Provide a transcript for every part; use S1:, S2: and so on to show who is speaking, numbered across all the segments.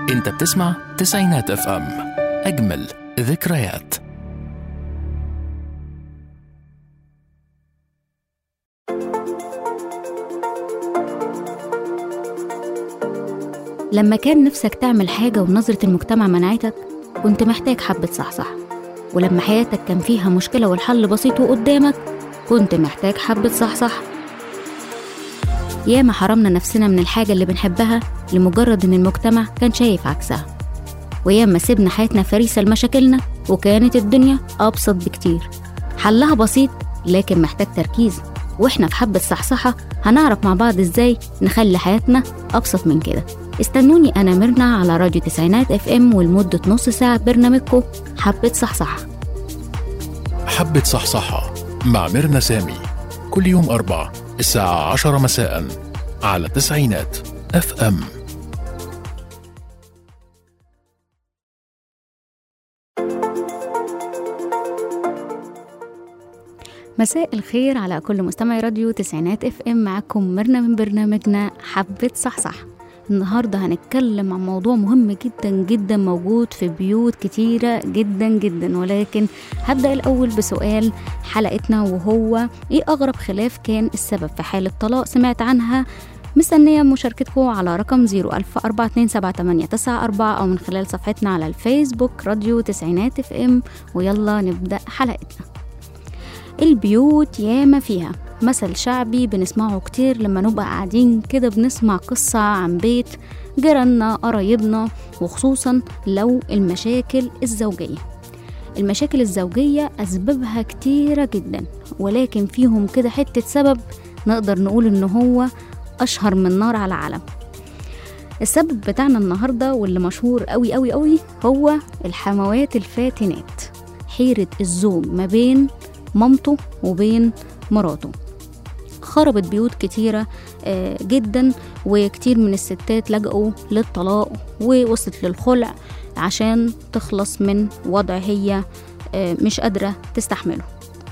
S1: انت بتسمع تسعينات اف ام اجمل ذكريات
S2: لما كان نفسك تعمل حاجة ونظرة المجتمع منعتك كنت محتاج حبة صحصح ولما حياتك كان فيها مشكلة والحل بسيط وقدامك كنت محتاج حبة صحصح ياما حرمنا نفسنا من الحاجة اللي بنحبها لمجرد إن المجتمع كان شايف عكسها وياما سيبنا حياتنا فريسة لمشاكلنا وكانت الدنيا أبسط بكتير حلها بسيط لكن محتاج تركيز واحنا في حبة صحصحة هنعرف مع بعض ازاي نخلي حياتنا أبسط من كده استنوني أنا ميرنا على راديو تسعينات اف ام ولمدة نص ساعة برنامجكم حبة صحصحة
S1: حبة صحصحة مع ميرنا سامي كل يوم أربع الساعة عشرة مساء على تسعينات اف ام
S2: مساء الخير على كل مستمعي راديو تسعينات اف ام معاكم ميرنا من برنامجنا حبة صحصح النهارده هنتكلم عن موضوع مهم جدا جدا موجود في بيوت كتيرة جدا جدا ولكن هبدأ الأول بسؤال حلقتنا وهو ايه أغرب خلاف كان السبب في حالة طلاق سمعت عنها مستنية مشاركتكم على رقم 014278994 أو من خلال صفحتنا على الفيسبوك راديو تسعينات اف ام ويلا نبدأ حلقتنا البيوت ياما فيها مثل شعبي بنسمعه كتير لما نبقى قاعدين كده بنسمع قصة عن بيت جيراننا قرايبنا وخصوصا لو المشاكل الزوجية المشاكل الزوجية أسبابها كتيرة جدا ولكن فيهم كده حتة سبب نقدر نقول إن هو أشهر من نار على علم السبب بتاعنا النهاردة واللي مشهور قوي قوي قوي هو الحموات الفاتنات حيرة الزوج ما بين مامته وبين مراته خربت بيوت كتيرة آه، جدا وكتير من الستات لجأوا للطلاق ووصلت للخلع عشان تخلص من وضع هي آه، مش قادرة تستحمله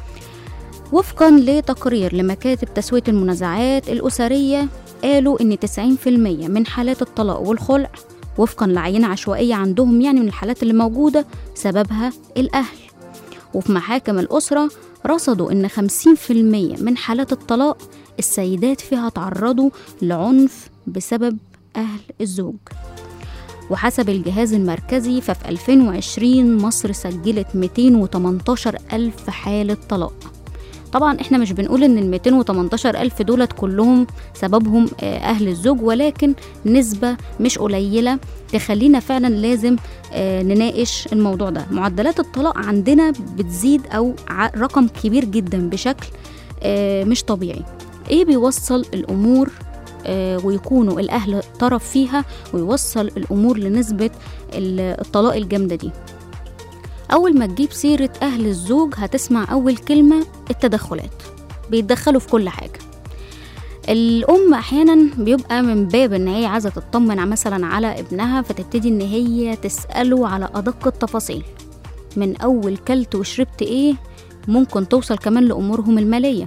S2: وفقا لتقرير لمكاتب تسوية المنازعات الأسرية قالوا إن 90% من حالات الطلاق والخلع وفقا لعينة عشوائية عندهم يعني من الحالات اللي موجودة سببها الأهل وفي محاكم الأسرة رصدوا إن 50% من حالات الطلاق السيدات فيها تعرضوا لعنف بسبب أهل الزوج وحسب الجهاز المركزي ففي 2020 مصر سجلت 218 ألف حالة طلاق طبعا احنا مش بنقول ان ال 218 ألف دولت كلهم سببهم آه، أهل الزوج ولكن نسبة مش قليلة تخلينا فعلا لازم آه، نناقش الموضوع ده معدلات الطلاق عندنا بتزيد أو ع- رقم كبير جدا بشكل آه، مش طبيعي ايه بيوصل الأمور آه، ويكونوا الأهل طرف فيها ويوصل الأمور لنسبة ال- الطلاق الجامدة دي أول ما تجيب سيرة أهل الزوج هتسمع أول كلمة التدخلات بيتدخلوا في كل حاجة الأم أحيانا بيبقى من باب إن هي عايزة تطمن ع- مثلا على ابنها فتبتدي إن هي تسأله على أدق التفاصيل من أول كلت وشربت إيه ممكن توصل كمان لأمورهم المالية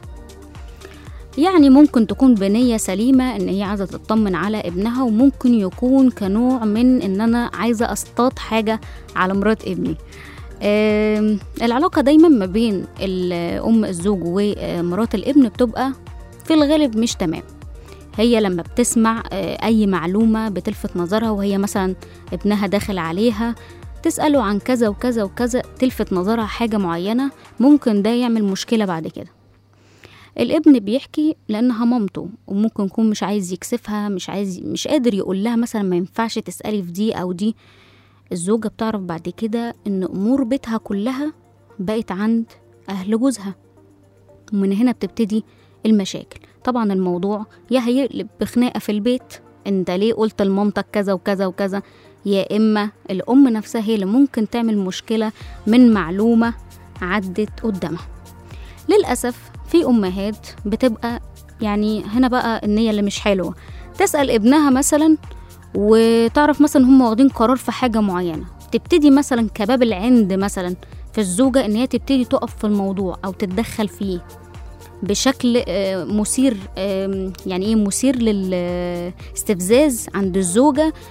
S2: يعني ممكن تكون بنية سليمة إن هي عايزة تطمن على ابنها وممكن يكون كنوع من إن أنا عايزة أصطاد حاجة على مرات ابني آم، العلاقة دايما ما بين ال- أم الزوج ومرات الابن بتبقى في الغالب مش تمام هي لما بتسمع آه، أي معلومة بتلفت نظرها وهي مثلا ابنها داخل عليها تسأله عن كذا وكذا وكذا تلفت نظرها حاجة معينة ممكن ده يعمل مشكلة بعد كده الابن بيحكي لأنها مامته وممكن يكون مش عايز يكسفها مش عايز مش قادر يقول لها مثلا ما ينفعش تسألي في دي أو دي الزوجة بتعرف بعد كده إن أمور بيتها كلها بقت عند أهل جوزها ومن هنا بتبتدي المشاكل طبعا الموضوع يا هيقلب بخناقة في البيت انت ليه قلت لمامتك كذا وكذا وكذا يا إما الأم نفسها هي اللي ممكن تعمل مشكلة من معلومة عدت قدامها للأسف في أمهات بتبقى يعني هنا بقى النية اللي مش حلوة تسأل ابنها مثلا وتعرف مثلا هم واخدين قرار في حاجة معينة تبتدي مثلا كباب العند مثلا في الزوجة إن هي تبتدي تقف في الموضوع أو تتدخل فيه بشكل آه، مثير آم، يعني ايه مثير للاستفزاز عند الزوجة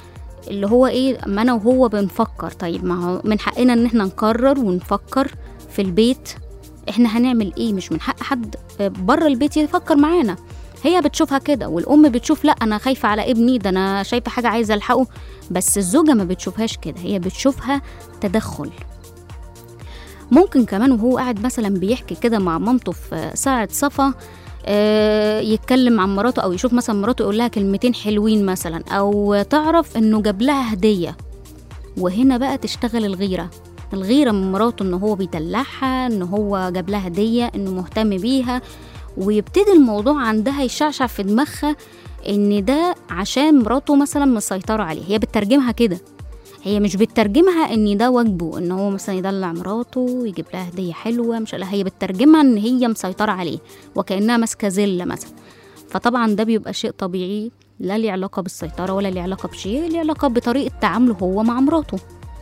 S2: اللي هو ايه ما انا وهو بنفكر طيب ما هو من حقنا ان احنا نقرر ونفكر في البيت احنا هنعمل ايه مش من حق حد بره البيت يفكر معانا هي بتشوفها كده والام بتشوف لا انا خايفه على ابني ده انا شايفه حاجه عايزه الحقه بس الزوجه ما بتشوفهاش كده هي بتشوفها تدخل ممكن كمان وهو قاعد مثلا بيحكي كده مع مامته في ساعة صفا آه، يتكلم عن مراته او يشوف مثلا مراته يقول لها كلمتين حلوين مثلا او تعرف انه جاب لها هديه وهنا بقى تشتغل الغيره الغيره من مراته ان هو بيدلعها ان هو جاب لها هديه انه مهتم بيها ويبتدي الموضوع عندها يشعشع في دماغها ان ده عشان مراته مثلا مسيطره عليه هي بتترجمها كده هي مش بتترجمها ان ده واجبه ان هو مثلا يدلع مراته ويجيب لها هديه حلوه مش لا هي بتترجمها ان هي مسيطره عليه وكانها ماسكه زله مثلا فطبعا ده بيبقى شيء طبيعي لا ليه علاقه بالسيطره ولا ليه علاقه بشيء ليه علاقه بطريقه تعامله هو مع مراته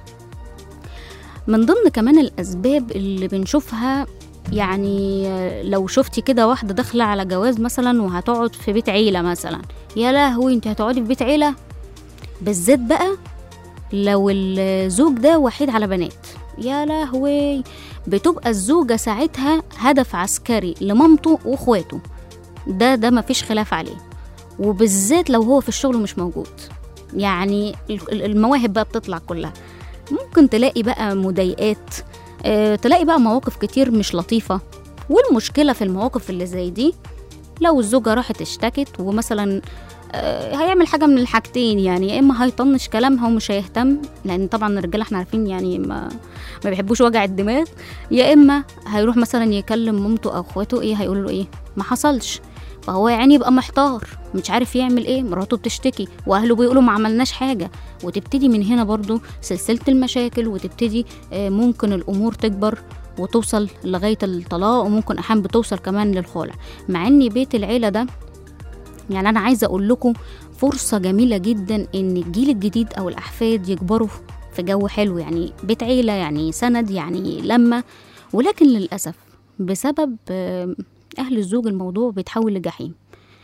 S2: من ضمن كمان الاسباب اللي بنشوفها يعني لو شفتي كده واحده داخله على جواز مثلا وهتقعد في بيت عيله مثلا يا لهوي انت هتقعدي في بيت عيله بالذات بقى لو الزوج ده وحيد على بنات يا لهوي بتبقى الزوجة ساعتها هدف عسكري لمامته واخواته ده ده مفيش خلاف عليه وبالذات لو هو في الشغل مش موجود يعني ال- المواهب بقى بتطلع كلها ممكن تلاقي بقى مضايقات آه، تلاقي بقى مواقف كتير مش لطيفة والمشكلة في المواقف اللي زي دي لو الزوجة راحت اشتكت ومثلا آه، هيعمل حاجة من الحاجتين يعني يا إما هيطنش كلامها ومش هيهتم لأن طبعا الرجالة احنا عارفين يعني ما ما بيحبوش وجع الدماغ يا إما هيروح مثلا يكلم مامته أو أخواته إيه هيقول له إيه ما حصلش فهو يعني يبقى محتار مش عارف يعمل ايه مراته بتشتكي واهله بيقولوا ما عملناش حاجه وتبتدي من هنا برضو سلسله المشاكل وتبتدي آه، ممكن الامور تكبر وتوصل لغايه الطلاق وممكن احيانا بتوصل كمان للخلع مع ان بيت العيله ده يعني انا عايزه اقول لكم فرصه جميله جدا ان الجيل الجديد او الاحفاد يكبروا في جو حلو يعني بيت عيله يعني سند يعني لما ولكن للاسف بسبب آه، اهل الزوج الموضوع بيتحول لجحيم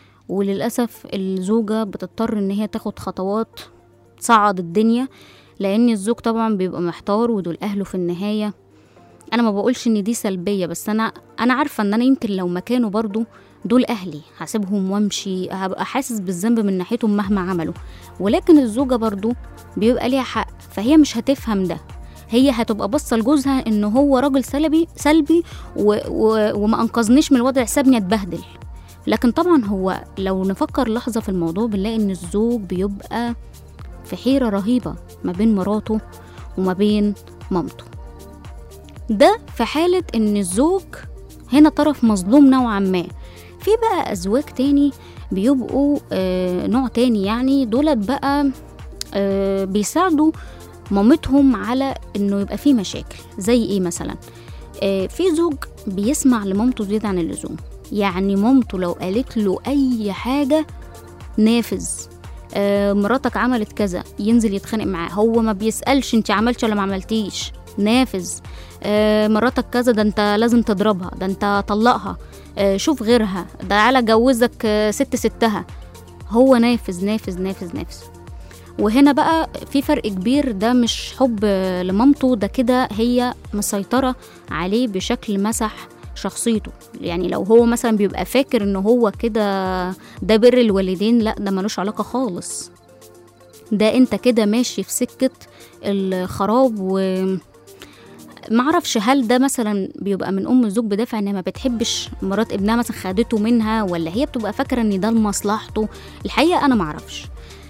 S2: وللاسف الزوجه بتضطر ان هي تاخد خطوات تصعد الدنيا لان الزوج طبعا بيبقى محتار ودول اهله في النهايه انا ما بقولش ان دي سلبيه بس انا انا عارفه ان انا يمكن لو مكانه برضو دول اهلي هسيبهم وامشي هبقى حاسس بالذنب من ناحيتهم مهما عملوا ولكن الزوجه برضو بيبقى ليها حق فهي مش هتفهم ده هي هتبقى باصه لجوزها ان هو راجل سلبي سلبي و و وما انقذنيش من الوضع سابني اتبهدل لكن طبعا هو لو نفكر لحظه في الموضوع بنلاقي ان الزوج بيبقى في حيره رهيبه ما بين مراته وما بين مامته ده في حالة إن الزوج هنا طرف مظلوم نوعا ما في بقى أزواج تاني بيبقوا آه نوع تاني يعني دولت بقى آه بيساعدوا مامتهم على إنه يبقى في مشاكل زي إيه مثلا آه في زوج بيسمع لمامته زيادة عن اللزوم يعني مامته لو قالت له أي حاجة نافذ آه مراتك عملت كذا ينزل يتخانق معاه هو ما بيسألش انت عملتي ولا ما عملتيش نافذ آه مراتك كذا ده انت لازم تضربها ده انت طلقها آه شوف غيرها ده على جوزك آه ست ستها هو نافذ نافذ نافذ نافذ وهنا بقى في فرق كبير ده مش حب آه، لمامته ده كده هي مسيطرة عليه بشكل مسح شخصيته يعني لو هو مثلا بيبقى فاكر ان هو كده ده بر الوالدين لا ده ملوش علاقة خالص ده انت كده ماشي في سكة الخراب و معرفش هل ده مثلا بيبقى من ام الزوج بدافع انها ما بتحبش مرات ابنها مثلا خدته منها ولا هي بتبقى فاكره ان ده لمصلحته الحقيقه انا معرفش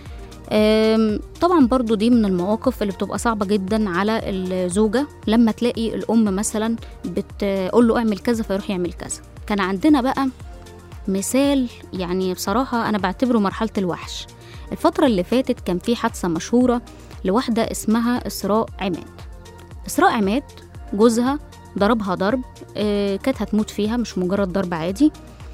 S2: أم، طبعا برضو دي من المواقف اللي بتبقى صعبة جدا على الزوجة لما تلاقي الأم مثلا بتقول له اعمل كذا فيروح يعمل كذا كان عندنا بقى مثال يعني بصراحة أنا بعتبره مرحلة الوحش الفترة اللي فاتت كان في حادثة مشهورة لواحدة اسمها إسراء عماد إسراء عماد جوزها ضربها ضرب آه، كانت هتموت فيها مش مجرد ضرب عادي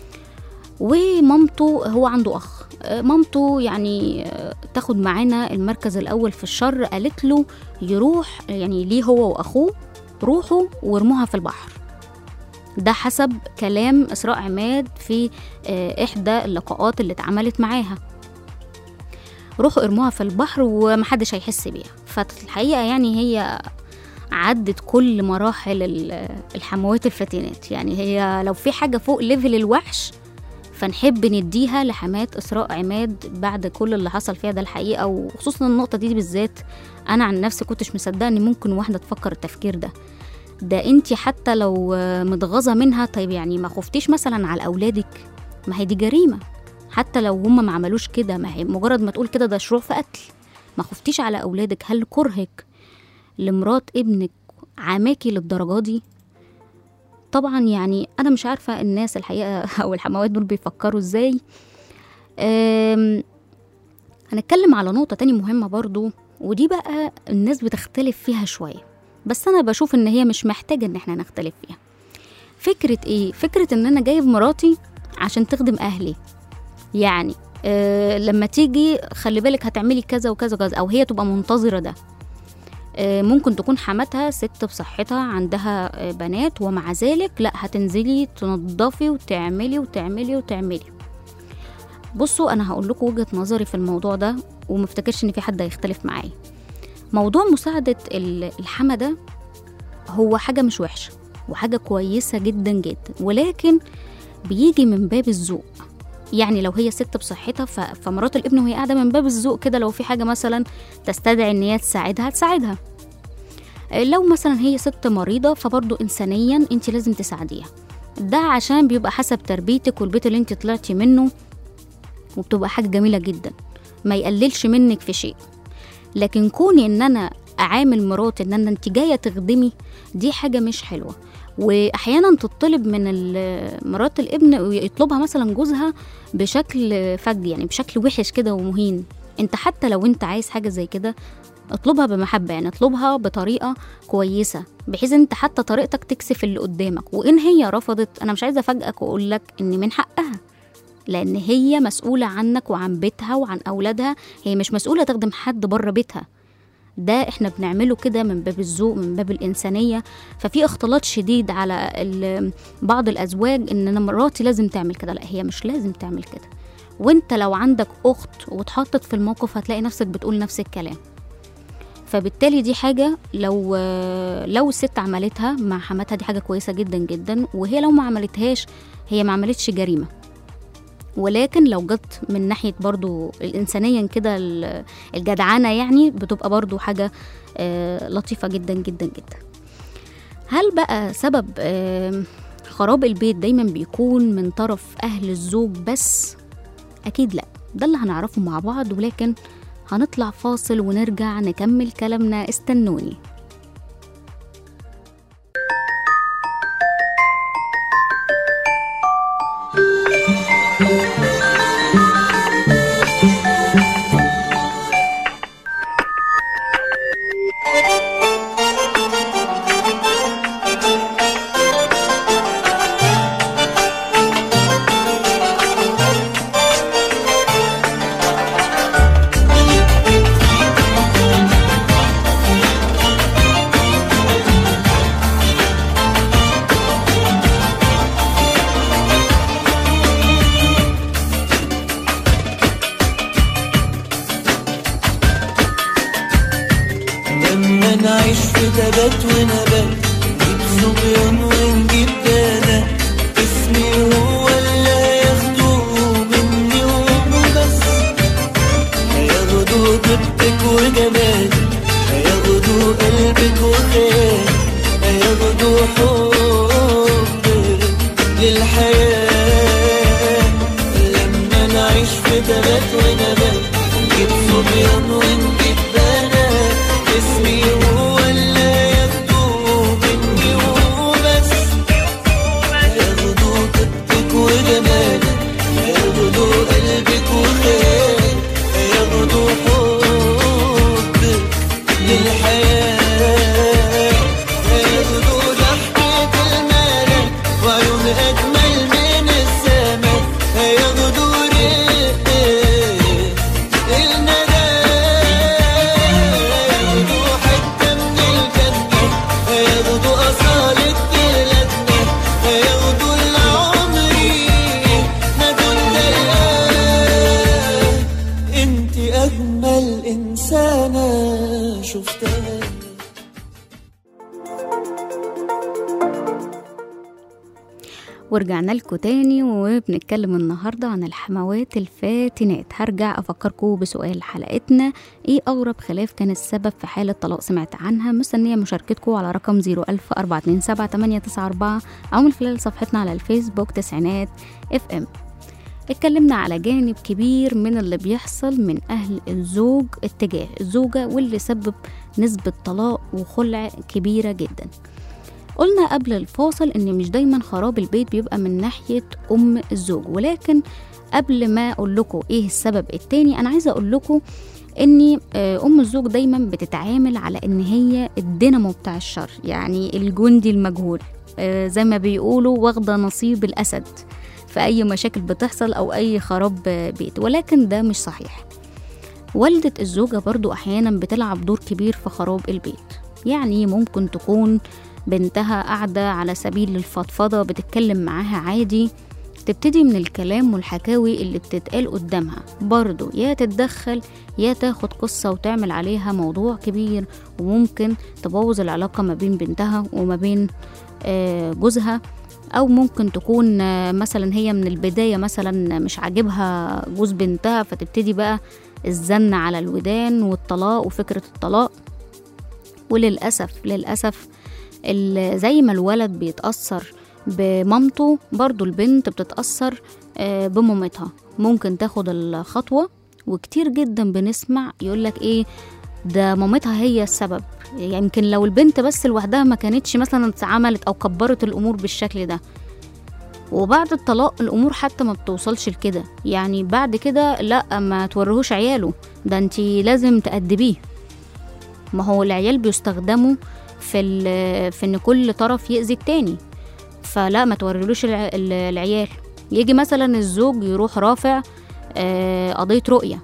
S2: ومامته هو عنده أخ آه، مامته يعني آه، تاخد معانا المركز الأول في الشر قالت له يروح يعني ليه هو وأخوه روحوا وارموها في البحر ده حسب كلام إسراء عماد في آه، إحدى اللقاءات اللي اتعملت معاها روحوا ارموها في البحر ومحدش هيحس بيها فالحقيقه يعني هي عدت كل مراحل ال- الحموات الفتينات يعني هي لو في حاجه فوق ليفل الوحش فنحب نديها لحمات اسراء عماد بعد كل اللي حصل فيها ده الحقيقه وخصوصا النقطه دي بالذات انا عن نفسي كنتش مصدقه ان ممكن واحده تفكر التفكير ده ده انت حتى لو آه، متغاظه منها طيب يعني ما خفتيش مثلا على اولادك ما هي دي جريمه حتى لو هم ما عملوش كده ما هي مجرد ما تقول كده ده شروع في قتل ما خفتيش على اولادك هل كرهك لمرات ابنك عماكي للدرجه دي طبعا يعني انا مش عارفه الناس الحقيقه او الحموات دول بيفكروا ازاي أم، هنتكلم على نقطه تاني مهمه برضو ودي بقى الناس بتختلف فيها شويه بس انا بشوف ان هي مش محتاجه ان احنا نختلف فيها فكره ايه فكره ان انا جايب مراتي عشان تخدم اهلي يعني آه لما تيجي خلي بالك هتعملي كذا وكذا وكذا او هي تبقى منتظره ده آه ممكن تكون حماتها ست بصحتها عندها آه بنات ومع ذلك لا هتنزلي تنظفي وتعملي وتعملي وتعملي بصوا انا هقول لكم وجهه نظري في الموضوع ده ومفتكرش ان في حد هيختلف معايا موضوع مساعده ال- الحما ده هو حاجه مش وحشه وحاجه كويسه جدا جدا ولكن بيجي من باب الذوق يعني لو هي ست بصحتها ف- فمرات الابن وهي قاعده من باب الذوق كده لو في حاجه مثلا تستدعي ان هي تساعدها تساعدها لو مثلا هي ست مريضه فبرضه انسانيا انت لازم تساعديها ده عشان بيبقى حسب تربيتك والبيت اللي انت طلعتي منه وبتبقى حاجه جميله جدا ما يقللش منك في شيء لكن كوني ان انا اعامل مراتي ان انا انت جايه تخدمي دي حاجه مش حلوه واحيانا تطلب من ال- مرات الابن ويطلبها مثلا جوزها بشكل فج يعني بشكل وحش كده ومهين انت حتى لو انت عايز حاجه زي كده اطلبها بمحبه يعني اطلبها بطريقه كويسه بحيث انت حتى طريقتك تكسف اللي قدامك وان هي رفضت انا مش عايزه افاجئك واقول لك ان من حقها لان هي مسؤوله عنك وعن بيتها وعن اولادها هي مش مسؤوله تخدم حد بره بيتها ده احنا بنعمله كده من باب الذوق من باب الانسانيه ففي اختلاط شديد على ال- بعض الازواج ان انا مراتي لازم تعمل كده لا هي مش لازم تعمل كده وانت لو عندك اخت واتحطت في الموقف هتلاقي نفسك بتقول نفس الكلام فبالتالي دي حاجة لو لو الست عملتها مع حماتها دي حاجة كويسة جدا جدا وهي لو ما عملتهاش هي ما عملتش جريمة ولكن لو جت من ناحية برضو الإنسانيا كده ال- الجدعنة يعني بتبقى برضو حاجة آه، لطيفة جدا جدا جدا هل بقى سبب آه، خراب البيت دايما بيكون من طرف أهل الزوج بس أكيد لا ده اللي هنعرفه مع بعض ولكن هنطلع فاصل ونرجع نكمل كلامنا استنوني
S3: لما نعيش في تبات ونبات نجيب صبيان ونجيب بنات اسمي هو اللي ياخدوه مني وبس هياخدوا طيبتك وجمالك هياخدوا قلبك وخيالك هياخدوا حبك للحياة لما نعيش في تبات ونبات نجيب صبيان ونجيب بنات اسمي هو اللي ياخدوه مني وبس هياخدوا طيبتك وجمالك هياخدوا قلبك وخيالك هياخدوا حبك للحياة هياخدوا ضحكة الملك وعيون أجمل من السماء هياخدوا رق الندى إنسانة شفتها
S2: ورجعنا لكم تاني وبنتكلم النهاردة عن الحموات الفاتنات هرجع أفكركم بسؤال حلقتنا إيه أغرب خلاف كان السبب في حالة طلاق سمعت عنها مستنية مشاركتكم على رقم 010427894 أو من خلال صفحتنا على الفيسبوك تسعينات اف ام اتكلمنا على جانب كبير من اللي بيحصل من أهل الزوج اتجاه الزوجة واللي سبب نسبة طلاق وخلع كبيرة جدا قلنا قبل الفاصل ان مش دايما خراب البيت بيبقى من ناحية ام الزوج ولكن قبل ما اقول لكم ايه السبب التاني انا عايزه اقول لكم ان آه، ام الزوج دايما بتتعامل على ان هي الدينامو بتاع الشر يعني الجندي المجهول آه، زي ما بيقولوا واخده نصيب الاسد في اي مشاكل بتحصل او اي خراب آه، بيت ولكن ده مش صحيح والدة الزوجة برضو أحيانا بتلعب دور كبير في خراب البيت يعني ممكن تكون بنتها قاعدة على سبيل الفضفضة بتتكلم معاها عادي تبتدي من الكلام والحكاوي اللي بتتقال قدامها برضو يا تتدخل يا تاخد قصة وتعمل عليها موضوع كبير وممكن تبوظ العلاقة ما بين بنتها وما بين آه، جوزها أو ممكن تكون آه، مثلا هي من البداية مثلا مش عاجبها جوز بنتها فتبتدي بقى الزن على الودان والطلاق وفكرة الطلاق وللأسف للأسف ال- زي ما الولد بيتأثر بمامته برضو البنت بتتأثر آه، بمامتها ممكن تاخد الخطوة وكتير جدا بنسمع يقولك ايه ده مامتها هي السبب يمكن لو البنت بس لوحدها ما كانتش مثلا اتعملت او كبرت الامور بالشكل ده وبعد الطلاق الامور حتى ما بتوصلش لكده يعني بعد كده لا ما توريهوش عياله ده انتي لازم تأدبيه ما هو العيال بيستخدموا في ال- في ان كل طرف يأذي التاني فلا ما توريلوش الع- ال- العيال يجي مثلا الزوج يروح رافع آه، قضية رؤية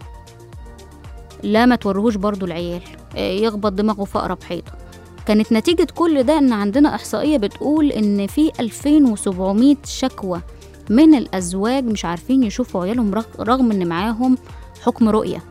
S2: لا ما توريهوش برضو العيال آه، يخبط دماغه في أقرب حيطة كانت نتيجة كل ده إن عندنا إحصائية بتقول إن في 2700 شكوى من الأزواج مش عارفين يشوفوا عيالهم رغ- رغم إن معاهم حكم رؤية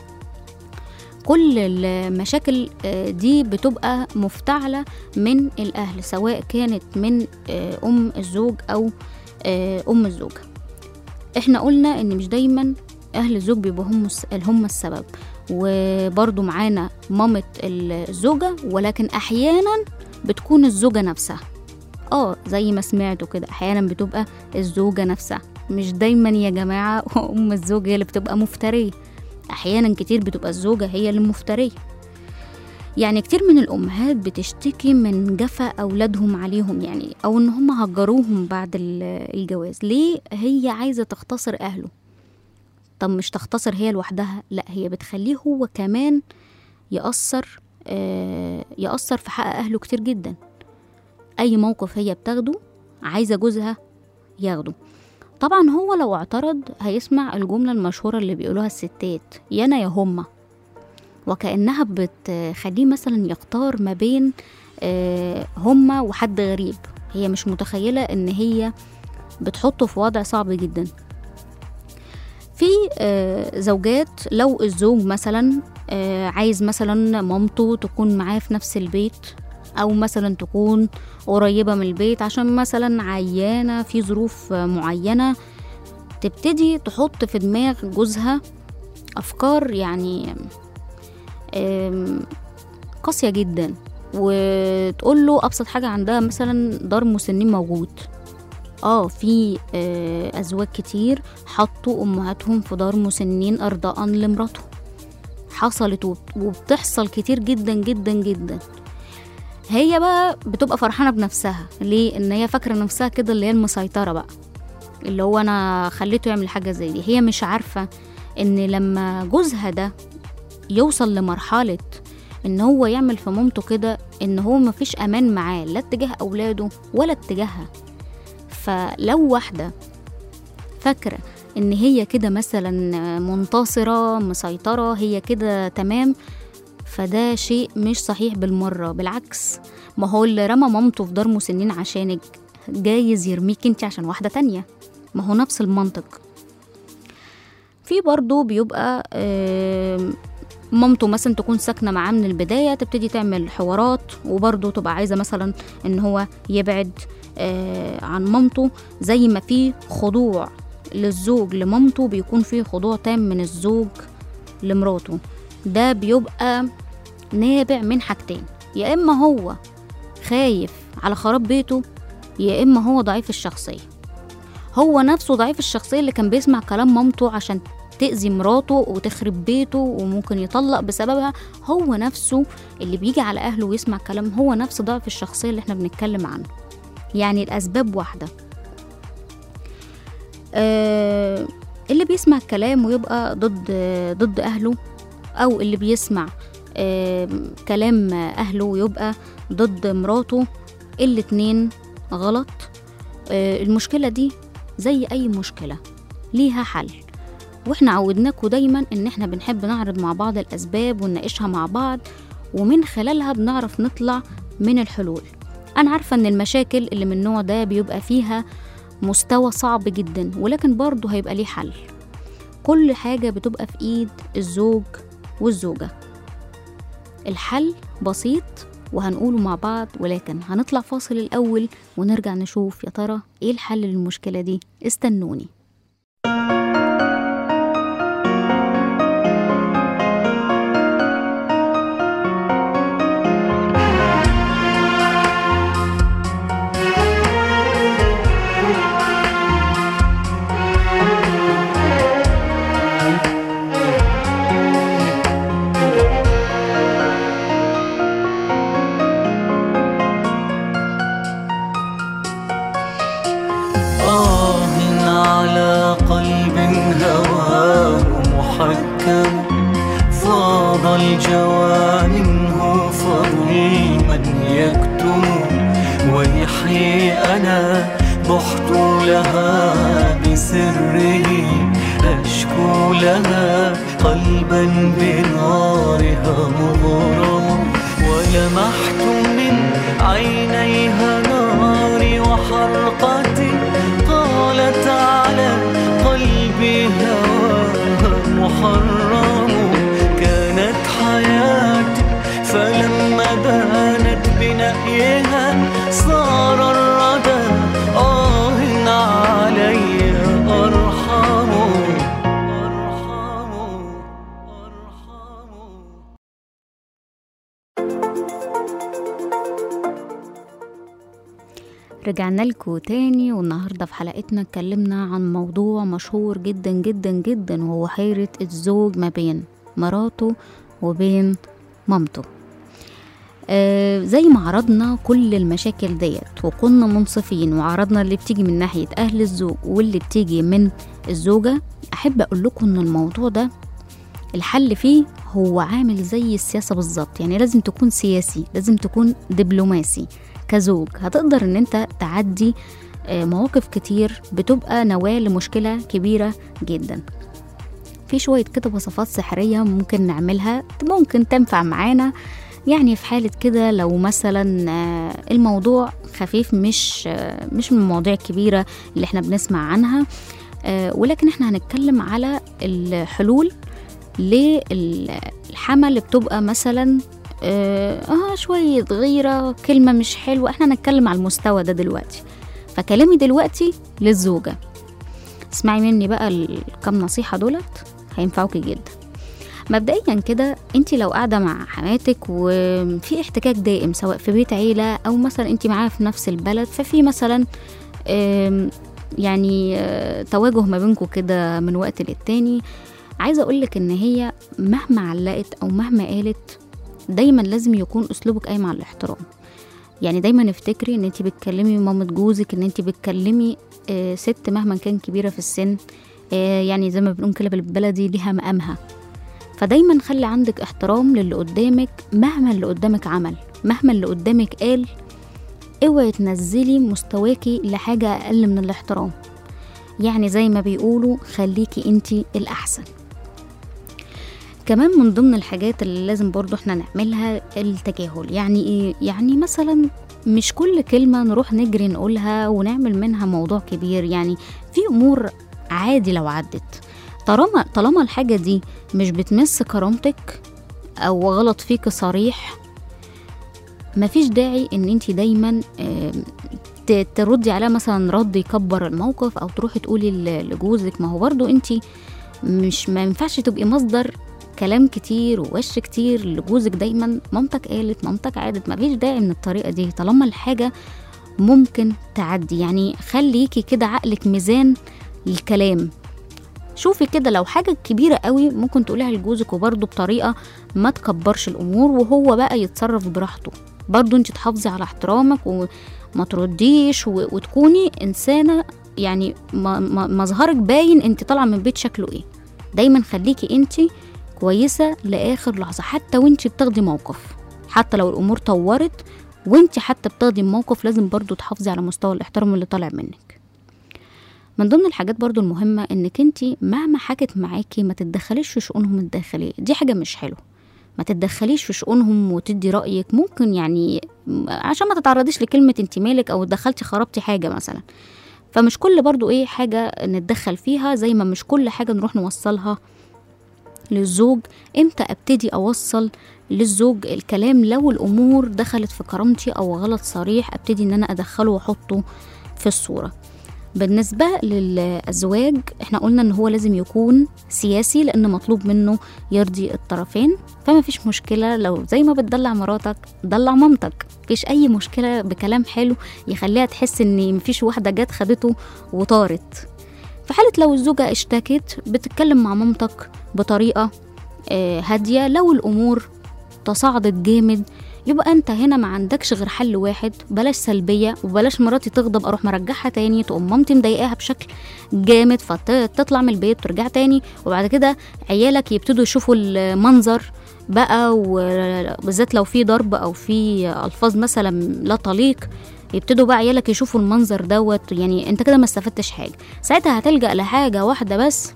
S2: كل المشاكل آه، دي بتبقى مفتعلة من الأهل سواء كانت من آه، أم الزوج أو آه، أم الزوجة احنا قلنا ان مش دايما اهل الزوج بيبقوا هم الس- هم السبب وبرضو معانا مامة الزوجة ولكن احيانا بتكون الزوجة نفسها اه زي ما سمعتوا كده احيانا بتبقى الزوجة نفسها مش دايما يا جماعة ام الزوج هي اللي بتبقى مفترية احيانا كتير بتبقى الزوجة هي اللي مفترية يعني كتير من الأمهات بتشتكي من جفا أولادهم عليهم يعني أو إن هم هجروهم بعد ال- الجواز ليه هي عايزة تختصر أهله طب مش تختصر هي لوحدها لا هي بتخليه هو كمان يأثر آه يأثر في حق أهله كتير جدا أي موقف هي بتاخده عايزة جوزها ياخده طبعا هو لو اعترض هيسمع الجملة المشهورة اللي بيقولوها الستات يانا يا هما وكأنها بتخليه مثلا يختار ما بين آه، هما وحد غريب هي مش متخيلة ان هي بتحطه في وضع صعب جدا في آه، زوجات لو الزوج مثلا آه، عايز مثلا مامته تكون معاه في نفس البيت او مثلا تكون قريبة من البيت عشان مثلا عيانة في ظروف آه، معينة تبتدي تحط في دماغ جوزها افكار يعني آم، قاسية جدا وتقول له ابسط حاجة عندها مثلا دار مسنين موجود اه في آه، ازواج كتير حطوا امهاتهم في دار مسنين ارضاء لمراتهم حصلت وب- وبتحصل كتير جدا جدا جدا هي بقى بتبقى فرحانه بنفسها ليه ان هي فاكره نفسها كده اللي هي المسيطره بقى اللي هو انا خليته يعمل حاجه زي دي هي مش عارفه ان لما جوزها ده يوصل لمرحله ان هو يعمل في مامته كده ان هو مفيش امان معاه لا اتجاه اولاده ولا اتجاهها فلو واحده فاكره ان هي كده مثلا منتصره مسيطره هي كده تمام فده شيء مش صحيح بالمره بالعكس ما هو اللي رمى مامته في دار مسنين عشانك جايز يرميك انت عشان واحده تانية ما هو نفس المنطق في برضو بيبقى آم، مامته مثلا تكون ساكنه معاه من البدايه تبتدي تعمل حوارات وبرضه تبقى عايزه مثلا ان هو يبعد آه عن مامته زي ما في خضوع للزوج لمامته بيكون في خضوع تام من الزوج لمراته ده بيبقى نابع من حاجتين يا اما هو خايف على خراب بيته يا اما هو ضعيف الشخصيه هو نفسه ضعيف الشخصيه اللي كان بيسمع كلام مامته عشان تأذي مراته وتخرب بيته وممكن يطلق بسببها هو نفسه اللي بيجي على أهله ويسمع كلام هو نفس ضعف الشخصية اللي احنا بنتكلم عنه يعني الأسباب واحدة آه اللي بيسمع الكلام ويبقى ضد ضد أهله أو اللي بيسمع آه كلام أهله ويبقى ضد مراته الاتنين غلط آه المشكلة دي زي أي مشكلة ليها حل واحنا عودناكوا دايما ان احنا بنحب نعرض مع بعض الاسباب ونناقشها مع بعض ومن خلالها بنعرف نطلع من الحلول انا عارفه ان المشاكل اللي من النوع ده بيبقى فيها مستوى صعب جدا ولكن برضه هيبقى ليه حل كل حاجه بتبقى في ايد الزوج والزوجه الحل بسيط وهنقوله مع بعض ولكن هنطلع فاصل الاول ونرجع نشوف يا ترى ايه الحل للمشكله دي استنوني
S3: آه على قلب هواه محكم فاض الجوى منه فظلما يكتم ويحيي أنا بحت لها بسره أشكو لها قلبا بنارها مغرم ولمحت من عينيها ناري وحرقتي قالت على قلبي هواها محرم كانت حياتي فلما بانت بنأيها صار الردى آه علي أرحم أرحم أرحم
S2: رجعنا لكم تاني والنهاردة في حلقتنا اتكلمنا عن موضوع مشهور جدا جدا جدا وهو حيرة الزوج ما بين مراته وبين مامته آه زي ما عرضنا كل المشاكل ديت وكنا منصفين وعرضنا اللي بتيجي من ناحية أهل الزوج واللي بتيجي من الزوجة أحب أقول لكم إن الموضوع ده الحل فيه هو عامل زي السياسة بالظبط يعني لازم تكون سياسي لازم تكون دبلوماسي كزوج هتقدر ان انت تعدي آه، مواقف كتير بتبقى نواة لمشكلة كبيرة جدا في شوية كده وصفات سحرية ممكن نعملها ممكن تنفع معانا يعني في حالة كده لو مثلا آه، الموضوع خفيف مش آه، مش من المواضيع الكبيرة اللي احنا بنسمع عنها آه، ولكن احنا هنتكلم على الحلول للحمى اللي بتبقى مثلا اه آه، شوية غيرة كلمة مش حلوة احنا هنتكلم على المستوى ده دلوقتي فكلامي دلوقتي للزوجة اسمعي مني بقى الكام نصيحة دولت هينفعوكي جدا مبدئيا كده انت لو قاعدة مع حماتك وفي احتكاك دائم سواء في بيت عيلة او مثلا انت معاها في نفس البلد ففي مثلا آم، يعني آه، تواجه ما بينكم كده من وقت للتاني عايزة اقولك ان هي مهما علقت او مهما قالت دايما لازم يكون اسلوبك قايم على الاحترام يعني دايما افتكري ان انت بتكلمي مامة جوزك ان انت بتكلمي آه، ست مهما كان كبيرة في السن آه، يعني زي ما بنقول كده بالبلدي ليها مقامها فدايما خلي عندك احترام للي قدامك مهما اللي قدامك عمل مهما اللي قدامك قال اوعي تنزلي مستواكي لحاجة اقل من الاحترام يعني زي ما بيقولوا خليكي انتي الاحسن كمان من ضمن الحاجات اللي لازم برضو احنا نعملها التجاهل يعني ايه يعني مثلا مش كل كلمة نروح نجري نقولها ونعمل منها موضوع كبير يعني في امور عادي لو عدت طالما طالما الحاجة دي مش بتمس كرامتك او غلط فيك صريح مفيش داعي ان انت دايما آم، ت- تردي عليها مثلا رد يكبر الموقف او تروحي تقولي ل- لجوزك ما هو برضو انت مش ما ينفعش تبقي مصدر كلام كتير ووش كتير لجوزك دايما مامتك قالت مامتك عادت مفيش داعي من الطريقه دي طالما الحاجه ممكن تعدي يعني خليكي كده عقلك ميزان للكلام شوفي كده لو حاجة كبيرة قوي ممكن تقوليها لجوزك وبرضه بطريقة ما تكبرش الأمور وهو بقى يتصرف براحته برضه انت تحافظي على احترامك وما ترديش و... وتكوني إنسانة يعني ما- ما- مظهرك باين انت طالعة من بيت شكله ايه دايما خليكي انت كويسة لآخر لحظة حتى وانت بتاخدي موقف حتى لو الأمور طورت وانت حتى بتاخدي الموقف لازم برضو تحافظي على مستوى الاحترام اللي طالع منك من ضمن الحاجات برضو المهمة انك انت مهما حكت معاكي ما تتدخليش في شؤونهم الداخلية دي حاجة مش حلوة ما تتدخليش في شؤونهم وتدي رأيك ممكن يعني عشان ما تتعرضيش لكلمة انت مالك او دخلتي خربتي حاجة مثلا فمش كل برضو ايه حاجة نتدخل فيها زي ما مش كل حاجة نروح نوصلها للزوج امتى ابتدي اوصل للزوج الكلام لو الامور دخلت في كرامتي او غلط صريح ابتدي ان انا ادخله واحطه في الصوره بالنسبة للأزواج احنا قلنا ان هو لازم يكون سياسي لان مطلوب منه يرضي الطرفين فما فيش مشكلة لو زي ما بتدلع مراتك دلع مامتك مفيش اي مشكلة بكلام حلو يخليها تحس ان مفيش واحدة جت خدته وطارت في حالة لو الزوجة اشتكت بتتكلم مع مامتك بطريقة آه، هادية لو الأمور تصاعدت جامد يبقى انت هنا ما عندكش غير حل واحد بلاش سلبية وبلاش مراتي تغضب اروح مرجعها تاني تقوم مامتي مضايقاها بشكل جامد فتطلع من البيت وترجع تاني وبعد كده عيالك يبتدوا يشوفوا المنظر بقى وبالذات لو في ضرب او في الفاظ مثلا لا تليق يبتدوا بقى عيالك يشوفوا المنظر دوت يعني انت كده ما استفدتش حاجه ساعتها هتلجأ لحاجه واحده بس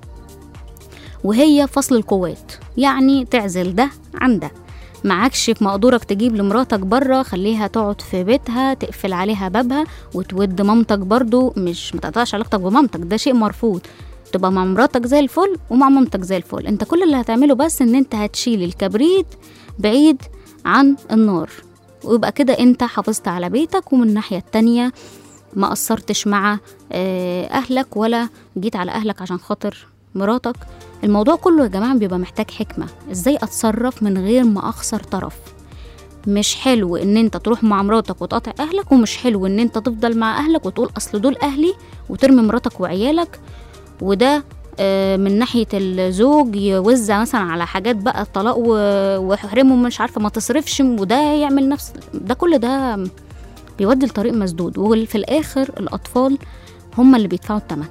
S2: وهي فصل القوات يعني تعزل ده عن ده معكش في مقدورك تجيب لمراتك بره خليها تقعد في بيتها تقفل عليها بابها وتود مامتك برضو مش متقطعش علاقتك بمامتك ده شيء مرفوض تبقى مع مراتك زي الفل ومع مامتك زي الفل انت كل اللي هتعمله بس ان انت هتشيل الكبريت بعيد عن النار ويبقى كده انت حافظت على بيتك ومن الناحية التانية ما قصرتش مع آه، اهلك ولا جيت على اهلك عشان خاطر مراتك الموضوع كله يا جماعة بيبقى محتاج حكمة ازاي اتصرف من غير ما اخسر طرف مش حلو ان انت تروح مع مراتك وتقاطع اهلك ومش حلو ان انت تفضل مع اهلك وتقول اصل دول اهلي وترمي مراتك وعيالك وده آه، من ناحية الزوج يوزع مثلا على حاجات بقى الطلاق و- ويحرمه مش عارفة ما تصرفش وده يعمل نفس ده كل ده بيودي لطريق مسدود وفي الآخر الأطفال هم اللي بيدفعوا الثمن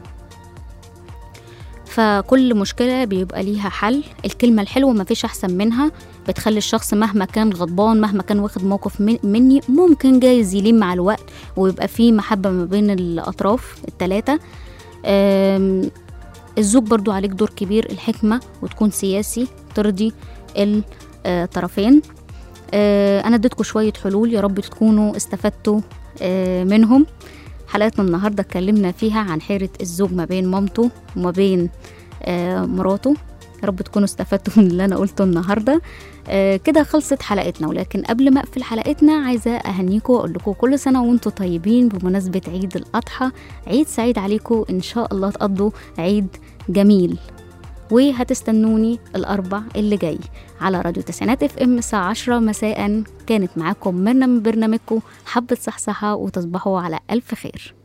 S2: فكل مشكلة بيبقى ليها حل الكلمة الحلوة مفيش أحسن منها بتخلي الشخص مهما كان غضبان مهما كان واخد موقف من- مني ممكن جايز يلين مع الوقت ويبقى فيه محبة ما بين الأطراف التلاتة آم، الزوج برضو عليك دور كبير الحكمة وتكون سياسي ترضي الطرفين آه، أنا اديتكم شوية حلول يا رب تكونوا استفدتوا آه، منهم حلقتنا النهاردة اتكلمنا فيها عن حيرة الزوج ما بين مامته وما بين آه، مراته يا رب تكونوا استفدتوا من اللي أنا قلته النهاردة آه، كده خلصت حلقتنا ولكن قبل ما أقفل حلقتنا عايزة أهنيكم وأقول لكم كل سنة وأنتم طيبين بمناسبة عيد الأضحى عيد سعيد عليكم إن شاء الله تقضوا عيد جميل وهتستنوني الأربع اللي جاي على راديو تسعينات اف ام الساعة 10 مساء كانت معاكم مرنا من برنامجكم حبة صحصحة وتصبحوا على ألف خير